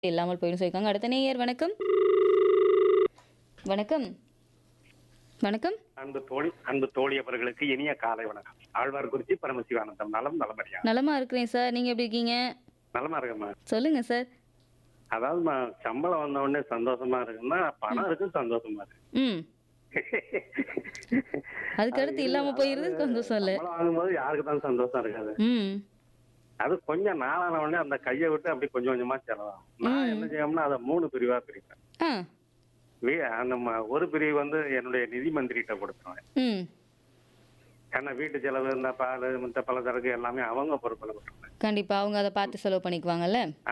இல்லாமல் போயிடும் சொல்லியிருக்காங்க அடுத்த நேயர் வணக்கம் வணக்கம் வணக்கம் அன்பு தோழி அன்பு தோழி அவர்களுக்கு இனிய காலை வணக்கம் ஆழ்வார்குறிச்சி பரமசிவானந்தம் நலம் நலமறியா நலமா இருக்கிறேன் சார் நீங்க எப்படி இருக்கீங்க நலமா இருக்கம்மா சொல்லுங்க சார் அதாவது சம்பளம் வந்த உடனே சந்தோஷமா இருக்குன்னா பணம் இருக்கு சந்தோஷமா இருக்கு ம் அதுக்கு அடுத்து இல்லாம போயிருது சந்தோஷம் இல்ல சம்பளம் வாங்கும்போது யாருக்கு தான் சந்தோஷம் இருக்காது ம் அது கொஞ்சம் நாளான உடனே அந்த கையை விட்டு அப்படி கொஞ்சம் கொஞ்சமா செலவாகும் நான் என்ன செய்யணும்னா அதை மூணு பிரிவா பிரிப்பேன் ஆ வீ- அந்த ம- ஒரு பிரிவு வந்து என்னுடைய நிதி மந்திரிகிட்ட கொடுத்துருவேன் ம் ஏன்னா வீட்டு செலவு இந்த பால் மற்ற பலசரக்கு எல்லாமே அவங்க பொறுப்பில் கொடுத்துருவேன் கண்டிப்பா அவங்க அதை பார்த்து செலவு பண்ணிக்குவாங்கல்ல